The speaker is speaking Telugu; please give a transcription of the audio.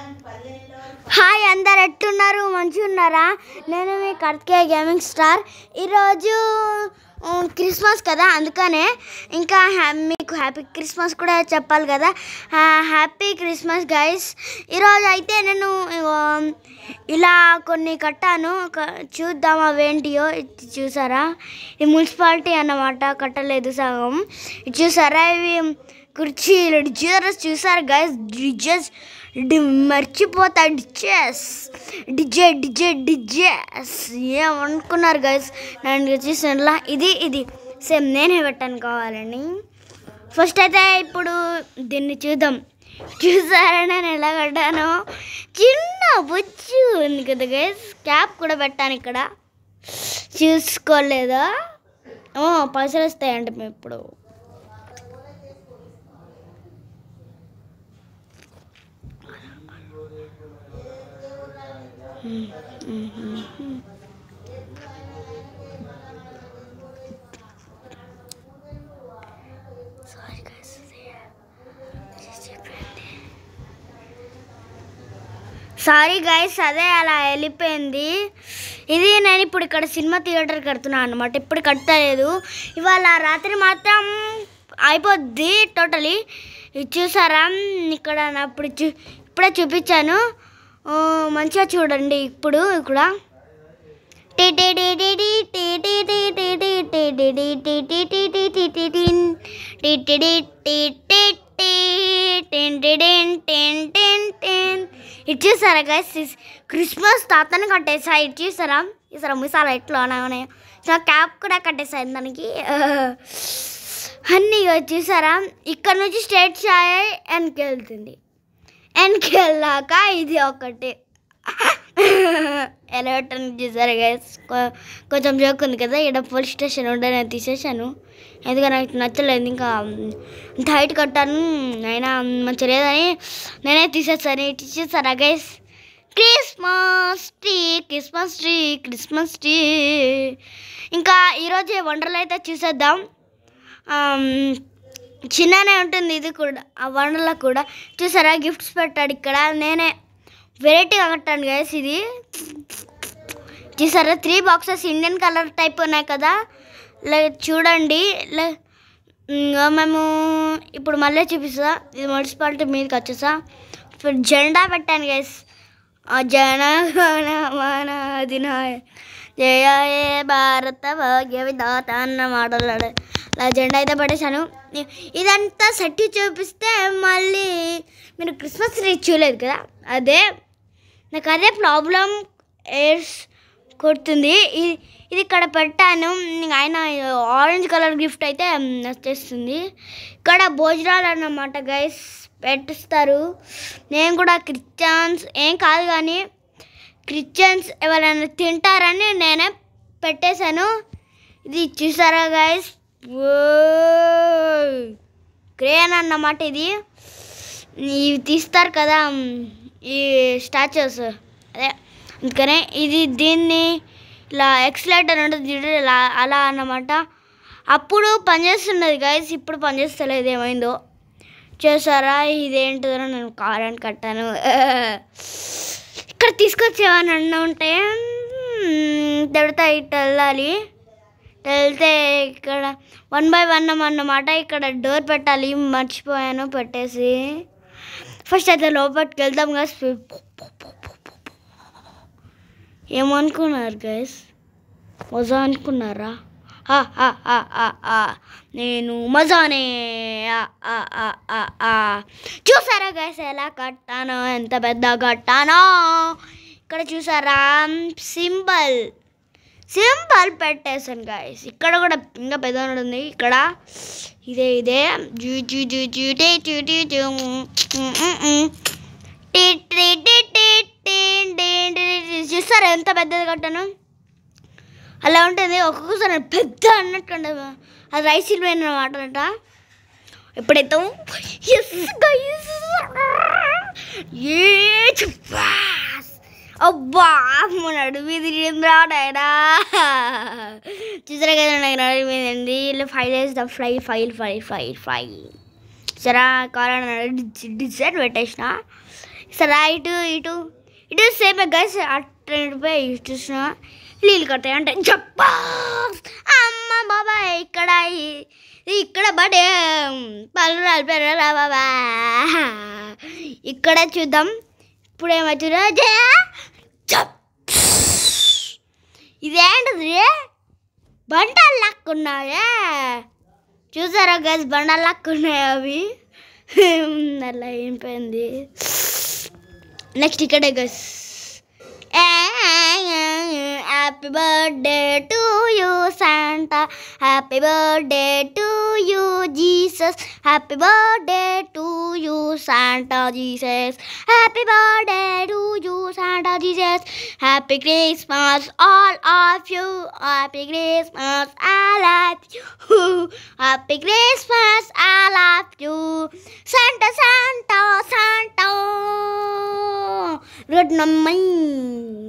హాయ్ అందరు ఎట్టున్నారు మంచిగా ఉన్నారా నేను మీ కార్తికేయ గేమింగ్ స్టార్ ఈరోజు ఉమ్, క్రిస్మస్ కదా అందుకనే ఇంకా హ్యా- మీకు హ్యాపీ క్రిస్మస్ కూడా చెప్పాలి కదా ఆ, హ్యాపీ క్రిస్మస్ గైస్ ఈరోజు అయితే నేను ఇగో, ఇలా కొన్ని కట్టాను క- చూద్దాం అవేంటియో ఇది చూసారా ఇది మున్సిపాలిటీ అన్నమాట కట్టలేదు సగం ఇది చూసారా ఇవి కుర్చీలు డిజర్స్ చూసారు గైస్ డిజెస్ డి మర్చిపోతా డిజెస్ డిజే డిజే డిజెస్ ఏమనుకున్నారు గైస్ నన్ను చూసినలా ఇది ఇది సేమ్ నేనే పెట్టాను కావాలని ఫస్ట్ అయితే ఇప్పుడు దీన్ని చూద్దాం చూసారా నేను ఎలా కట్టాను చిన్న బుజ్జు ఉంది కదా గైస్ క్యాప్ కూడా పెట్టాను ఇక్కడ చూసుకోలేదా ఓ పైసలు వస్తాయంట మేము ఇప్పుడు Sorry guys. సారీ గైస్ అదే అలా వెళ్ళిపోయింది ఇది నేను ఇప్పుడు ఇక్కడ సినిమా థియేటర్ కడుతున్నాను అనమాట ఇప్పుడు కట్టలేదు ఇవాళ రాత్రి మాత్రం అయిపోద్ది టోటలీ ఇది చూసారా ఇక్కడ నా ఇప్పుడు చూ ఇప్పుడే చూపించాను ఆ, మంచిగా చూడండి ఇప్పుడు ఇక్కడ ఇది చూసారా గైస్ క్రిస్మస్ తాతని కట్టేసా ఇది చూసారా చూసారా మిసాలా ఎట్లా ఉన్నాయి సో క్యాప్ కూడా కట్టేసా దానికి అన్నీ ఇగో చూసారా ఇక్కడ నుంచి స్టేట్ ఛాయ్ వెనక్కి వెళ్తుంది వెనక్కి వెళ్ళాక ఇది ఒకటి ఎలా పెట్టాను చూసారు గైస్ కొంచెం జోక్ ఉంది కదా ఇక్కడ పోలీస్ స్టేషన్ ఉండే నేను తీసేసాను ఎందుకంటే నాకు నచ్చలేదు ఇంకా అంత హైట్ కట్టాను అయినా మంచి లేదని నేనే తీసేసాను ఇటు చూసారా guys Christmas tree Christmas tree Christmas tree ఇంకా ఈరోజు వండర్లు అయితే చూసేద్దాం ఆమ్, చిన్ననే ఉంటుంది ఇది కూడా ఆ వండర్లో కూడా చూసారా గిఫ్ట్స్ పెట్టాడు ఇక్కడ నేనే వెరైటీగా కట్టాను గైస్ ఇది చూసారా three boxes Indian colour type ఉన్నాయి కదా లే చూడండి లే ఇంకా మేము ఇప్పుడు మళ్ళీ చూపిస్తా ఇది మున్సిపాలిటీ మీదకి వచ్చేసా ఇప్పుడు జెండా పెట్టాను గైస్ జన గణ మన అధినాయ జయ హే భారత భాగ్య విధాత అన్న మాటలు అలా జెండా అయితే పట్టేశాను ఇ- ఇదంతా సెట్ చూపిస్తే మళ్ళీ మీరు క్రిస్మస్ ట్రీ చూడలేదు కదా అదే నాకు అదే ప్రాబ్లం ఎయిర్స్ కొడుతుంది ఇది ఇది ఇక్కడ పెట్టాను ఇంక ఆయన ఆరెంజ్ కలర్ గిఫ్ట్ అయితే వచ్చేస్తుంది ఇక్కడ భోజనాలు అన్నమాట గైస్ పెట్టిస్తారు నేను కూడా క్రిస్టియన్స్ ఏం కాదు కానీ క్రిస్టియన్స్ ఎవరైనా తింటారని నేనే పెట్టేశాను ఇది చూసారా గైస్ క్రేన్ అన్నమాట ఇది ఇవి తీస్తారు కదా ఈ స్టాచ్యూస్ అదే అందుకనే ఇది దీన్ని ఇలా ఎక్సలేటర్ ఉంటుంది చూడండి ఇలా అలా అన్నమాట అప్పుడు పనిచేస్తున్నది గైస్ ఇప్పుడు పనిచేస్తలేదు ఏమైందో చేసారా ఇదేంటిదో నేను కావాలని కట్టాను ఇక్కడ తీసుకొచ్చేవని అన్న ఉంటే తిడతా ఇటు వెళ్ళాలి వెళ్తే ఇక్కడ వన్ బై వన్ అన్నమాట ఇక్కడ డోర్ పెట్టాలి మర్చిపోయాను పెట్టేసి ఫస్ట్ అయితే లోపలికి వెళ్దాం గైస్ ఏమనుకున్నారు గైస్ మజా అనుకున్నారా ఆ, ఆ, ఆ, ఆ, ఆ. నేను మజానే ఆ, ఆ, ఆ, ఆ, ఆ. చూసారా గైస్ ఎలా కట్టానో ఎంత పెద్ద కట్టానో ఇక్కడ చూసారా సింబల్ సింబల్ పెట్టేసాను గాయస్ ఇక్కడ కూడా ఇంకా పెద్ద ఉంది ఇక్కడ ఇదే ఇదే జూ జూ జూ జూ టీ జూ టీ జూ ఉమ్, ఉమ్, ఉమ్. టీ టీ టీ టీ టీ టీ టీ టీ. చూస్తారా ఎంత పెద్దది కట్టాను అలా ఉంటుంది ఒక్కొక్కసారి పెద్ద అన్నట్టు ఉండదు అది రైస్ ఇల్వైన అనమాట అంట ఎప్పుడైతే ఎస్ గైస్ ఏ చెప్పాస్ అబ్బా మన అడుగు తిరిగిందాడైనా చూసారా కదా నాకు నడుము మీద ఉంది ఇలా ఫైల్ వేస్తాం fly file file file file సరే కావాలని డిజైన్ పెట్టేసిన సరే ఇటు ఇటు ఇటు సేమ్ గైస్ అటు పోయి చూసిన నీళ్ళు కట్టాయి అంటే చెప్పా అమ్మ బాబాయ్ ఇక్కడ ఈ- ఇక్కడ బడే పళ్ళు రాలిపోయారా బాబా ఇక్కడ చూద్దాం ఇప్పుడు ఏమవుతుందో జయ చప్. ఇదేంటిది బండలు లాక్కున్నాయే చూసారా గైస్ బండలు లాక్కున్నాయి అవి అలా అయిపోయింది నెక్స్ట్ ఇక్కడే guys happy birthday to you Santa happy birthday to you Jesus happy birthday to you Santa Jesus happy birthday to you Santa Jesus happy Christmas all of you happy Christmas all of you happy Christmas all of you Santa Santa Santa good నమ్మై